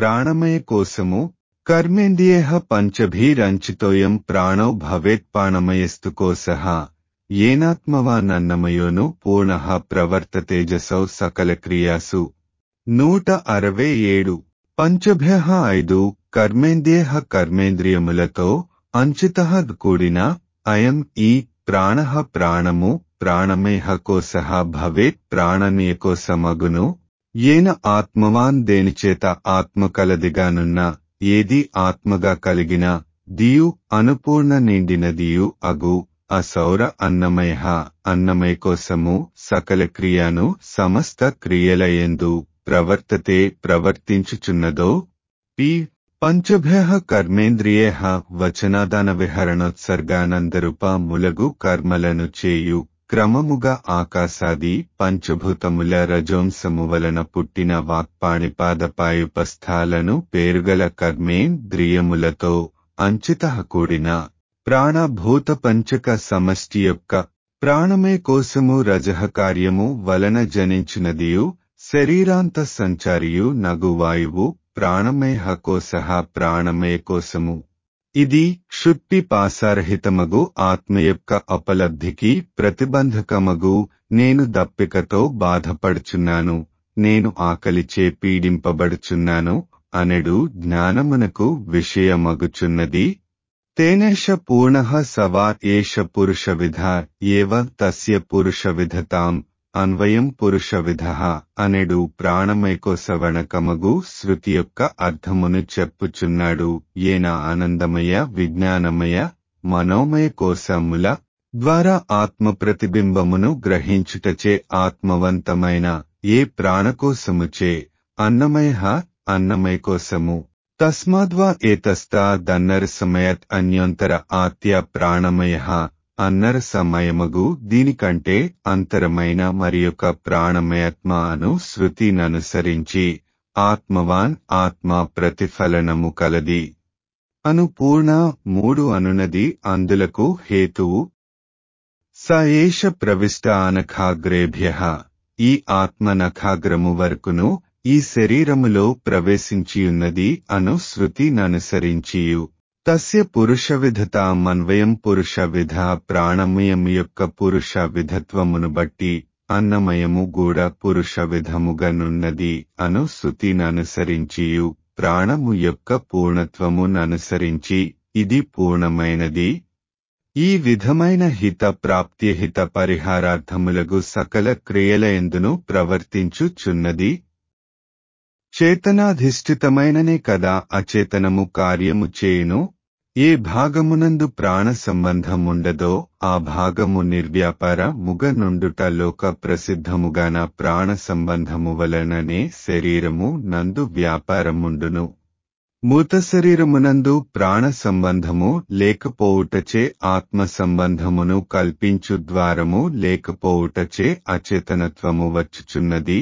ప్రాణమయ కోసము కర్మేంద్రియ పంచభీరంచితోయం ప్రాణో భవేత్పాణమయస్తు కోసః ఏనాత్మవానన్నమయోను పూర్ణ ప్రవర్తతేజసౌ సకల క్రియాసు నూట అరవై ఏడు పంచభ్య ఐదు కర్మేంద్రియ కర్మేంద్రియములతో అంచిత కూడిన అయం ఈ ప్రాణ ప్రాణము ప్రాణమేహ కోసః భవేత్ ప్రాణనీయకోసమగును ఏన ఆత్మవాన్ దేనిచేత ఆత్మ కలదిగానున్న ఏది ఆత్మగా కలిగిన దియు అనుపూర్ణ నిండిన దియు అగు అసౌర అన్నమయ అన్నమయ కోసము సకల క్రియను సమస్త క్రియలయందు ప్రవర్తతే ప్రవర్తించుచున్నదో పి పంచభ్య కర్మేంద్రియే వచనాదాన విహరణోత్సర్గానందరూప ములగు కర్మలను చేయు క్రమముగా ఆకాశాది పంచభూతముల రజోంసము వలన పుట్టిన వాక్పాణిపాదపాయుపస్థాలను పేరుగల కర్మేంద్రియములతో అంచిత కూడిన ప్రాణభూత పంచక సమష్టి యొక్క ప్రాణమే కోసము రజహ కార్యము వలన జనించినదియు శరీరాంత సంచారియు నగు వాయువు ప్రాణమేహ కోసహ ప్రాణమయ కోసము ఇది క్షుత్పి పాసారహితమగు ఆత్మ యొక్క అపలబ్ధికి ప్రతిబంధకమగు నేను దప్పికతో బాధపడుచున్నాను నేను ఆకలిచే పీడింపబడుచున్నాను అనెడు జ్ఞానమునకు విషయమగుచున్నది తేనేష పూర్ణ సవా ఏష పురుష విధ ఏవ తస్య పురుష విధతాం అన్వయం పురుష విధ అనెడు ప్రాణమైకోసవణకమగు శృతి యొక్క అర్థమును చెప్పుచున్నాడు ఏన ఆనందమయ విజ్ఞానమయ మనోమయ కోశముల ద్వారా ఆత్మ ప్రతిబింబమును గ్రహించుటచే ఆత్మవంతమైన ఏ ప్రాణకోశముచే అన్నమయ అన్నమయ కోశము తస్మాద్వా ఏతస్తా దన్నరసమయత్ అన్యోంతర ఆత్య ప్రాణమయ అన్నర సమయమగు దీనికంటే అంతరమైన మరి యొక్క ప్రాణమయత్మ అను శృతిననుసరించి ఆత్మవాన్ ఆత్మ ప్రతిఫలనము కలది అను పూర్ణ మూడు అనునది అందులకు హేతువు స ఏష ప్రవిష్ట అనఖాగ్రేభ్య ఈ ఆత్మ నఖాగ్రము వరకును ఈ శరీరములో ప్రవేశించియున్నది అను శృతిననుసరించియు తస్య పురుష విధతామన్వయం పురుష విధ ప్రాణమయం యొక్క పురుష విధత్వమును బట్టి అన్నమయము గూడ పురుష విధముగనున్నది అను శృతిననుసరించియు ప్రాణము యొక్క పూర్ణత్వముననుసరించి ఇది పూర్ణమైనది ఈ విధమైన హిత ప్రాప్తిహిత పరిహారార్థములగు సకల క్రియలయందును ప్రవర్తించుచున్నది చేతనాధిష్ఠితమైననే కదా అచేతనము కార్యము చేయును ఏ భాగమునందు ప్రాణ సంబంధముండదో ఆ భాగము నిర్వ్యాపార ముగ నుండుట లోక ప్రసిద్ధముగాన ప్రాణ సంబంధము వలననే శరీరము నందు వ్యాపారముండును మూత శరీరమునందు ప్రాణ సంబంధము లేకపోవుటచే ఆత్మ సంబంధమును కల్పించు ద్వారము లేకపోవుటచే అచేతనత్వము వచ్చుచున్నది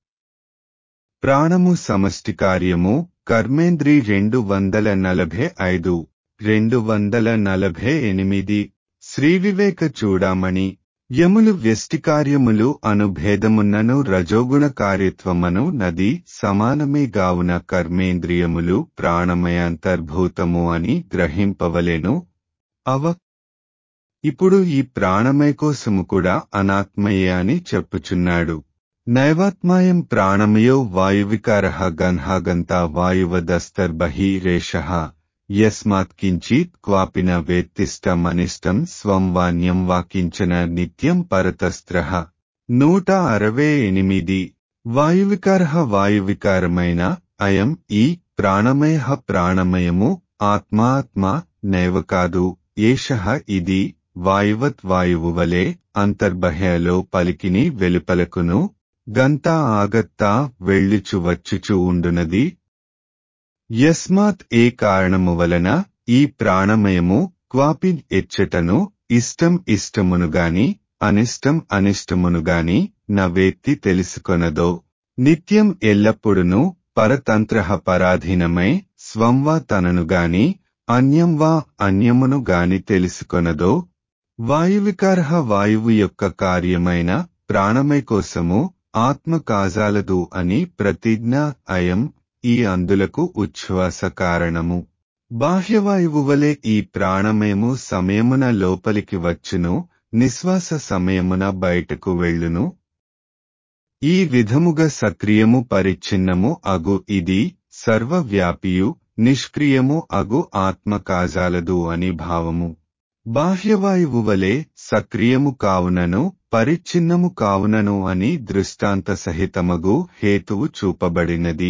ప్రాణము సమష్టి కార్యము కర్మేంద్రి రెండు వందల నలభై ఐదు రెండు వందల నలభై ఎనిమిది శ్రీ వివేక చూడామణి యములు వ్యష్టి కార్యములు అను భేదమున్నను రజోగుణ కార్యత్వమను నది సమానమే గావున కర్మేంద్రియములు ప్రాణమయాంతర్భూతము అని గ్రహింపవలెను అవ ఇప్పుడు ఈ ప్రాణమయ కోసము కూడా అనాత్మయే అని చెప్పుచున్నాడు నైవాత్మాయం ప్రాణమయో వాయువికార గన్హాగంతా వాయువదస్తర్బహిరేష యస్మాత్ కించిత్ క్వాపిన వేత్తిష్టమనిష్టం స్వం వాన్యం వాకించన నిత్యం పరతస్త్ర నూట అరవై ఎనిమిది వాయువికార వాయువికారమైన అయం ఈ ప్రాణమయ ప్రాణమయము ఆత్మాత్మ నైవ కాదు ఏష ఇది వాయువత్ వాయువు వలె అంతర్బహ్యలో పలికిని వెలుపలకును గంతా ఆగత్తా వెళ్ళుచు వచ్చుచు ఉండునది యస్మాత్ ఏ కారణము వలన ఈ ప్రాణమయము క్వాపి ఎచ్చటను ఇష్టం ఇష్టమునుగాని అనిష్టం అనిష్టమునుగాని నవేత్తి తెలుసుకొనదో నిత్యం ఎల్లప్పుడును పరతంత్ర పరాధీనమై స్వంవా తననుగాని అన్యం వా అన్యమును గాని తెలుసుకొనదో వాయువికార వాయువు యొక్క కార్యమైన ప్రాణమయ కోసము ఆత్మ కాజాలదు అని ప్రతిజ్ఞ అయం ఈ అందులకు ఉచ్ఛ్వాస కారణము బాహ్యవాయువు వలె ఈ ప్రాణమేము సమయమున లోపలికి వచ్చును నిశ్వాస సమయమున బయటకు వెళ్ళును ఈ విధముగా సక్రియము పరిచ్ఛిన్నము అగు ఇది సర్వవ్యాపియు నిష్క్రియము అగు ఆత్మ కాజాలదు అని భావము బాహ్యవాయువు వలె సక్రియము కావునను పరిచ్ఛిన్నము కావునను అని దృష్టాంత సహితమగు హేతువు చూపబడినది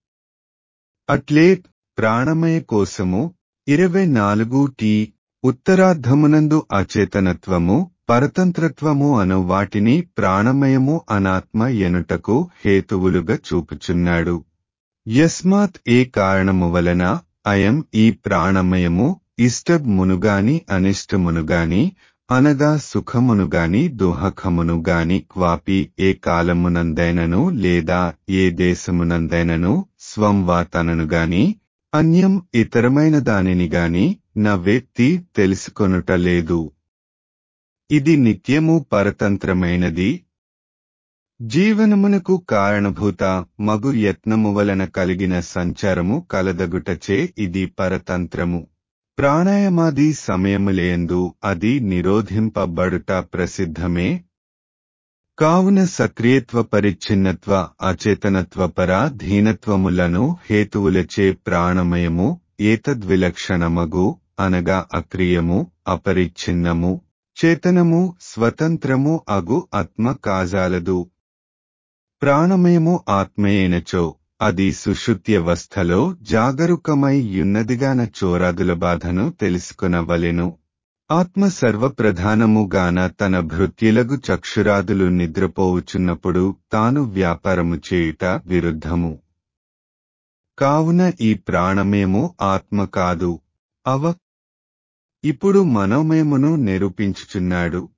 అట్లే ప్రాణమయ కోసము ఇరవై నాలుగు టీ ఉత్తరార్ధమునందు అచేతనత్వము పరతంత్రత్వము అను వాటిని ప్రాణమయము అనాత్మ ఎనుటకు హేతువులుగా చూపుచున్నాడు యస్మాత్ ఏ కారణము వలన అయం ఈ ప్రాణమయము ఇష్టమునుగాని అనిష్టమునుగాని అనగా సుఖమునుగాని దుహఖమునుగాని క్వాపి ఏ కాలమునందైనను లేదా ఏ దేశమునందైనను స్వంవా తననుగాని అన్యం ఇతరమైన దానిని గాని నా వ్యక్తి తెలుసుకొనుట లేదు ఇది నిత్యము పరతంత్రమైనది జీవనమునకు కారణభూత మగు యత్నము వలన కలిగిన సంచారము కలదగుటచే ఇది పరతంత్రము ప్రాణాయామాది సమయములేందు అది నిరోధింపబడుట ప్రసిద్ధమే కావున సక్రియత్వ పరిచ్ఛిన్నత్వ అచేతనత్వపర ధీనత్వములను హేతువులచే ప్రాణమయము ఏతద్విలక్షణమగు అనగా అక్రియము అపరిచ్ఛిన్నము చేతనము స్వతంత్రము అగు ఆత్మ కాజాలదు ప్రాణమయము ఆత్మయేనచో అది సుషుప్త్యవస్థలో జాగరూకమై యున్నదిగాన చోరాదుల బాధను తెలుసుకునవలెను ఆత్మ సర్వప్రధానముగాన తన భృత్యులగు చక్షురాదులు నిద్రపోవుచున్నప్పుడు తాను వ్యాపారము చేయుట విరుద్ధము కావున ఈ ప్రాణమేమో ఆత్మ కాదు అవ ఇప్పుడు మనోమయమును నిరూపించుచున్నాడు